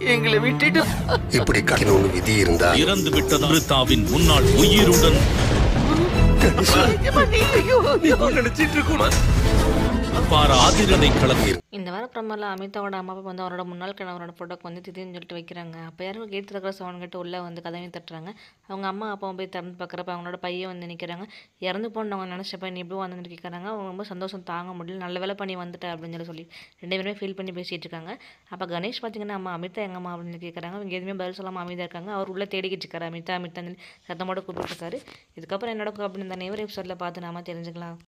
எங்களை விட்டுட்டு இப்படி கடினம்னு விதி இருந்தா இறந்து விட்டது அமிர்தாவின் முன்னாள் உயிருடன் நினைச்சிட்டு இருக்கோம் பார ஆதிரனை கலந்து இந்த வார பிரமால அமிதாவோட அம்மா அப்பா வந்து அவரோட முன்னாள் கணவரோட ஃபோட்டோக்கு வந்து திடீர்னு சொல்லிட்டு வைக்கிறாங்க அப்போ யாரும் கேட் திறக்கிற சவுண்ட் கிட்ட உள்ளே வந்து கதவையும் தட்டுறாங்க அவங்க அம்மா அப்பாவும் போய் திறந்து பார்க்குறப்ப அவங்களோட பையன் வந்து நிற்கிறாங்க இறந்து போனவங்க நினச்சப்ப நீ எப்படி வந்து கேட்குறாங்க அவங்க ரொம்ப சந்தோஷம் தாங்க முடியல நல்ல வேலை பண்ணி வந்துட்ட அப்படின்னு சொல்லி சொல்லி ரெண்டு பேருமே ஃபீல் பண்ணி பேசிகிட்டு இருக்காங்க அப்போ கணேஷ் பார்த்தீங்கன்னா அம்மா அமிதா எங்கம்மா அப்படின்னு கேட்குறாங்க அவங்க எதுவுமே பதில் சொல்லாமல் அமைதியாக இருக்காங்க அவர் உள்ளே தேடிக்கிட்டு இருக்காரு அமிதா அமிதா சத்தமோட கூப்பிட்டு இருக்காரு இதுக்கப்புறம் என்னோட அப்படின்னு இந்த நெய்வர் எபிசோடில் பார்த்து நாம தெரிஞ்சுக்கலாம்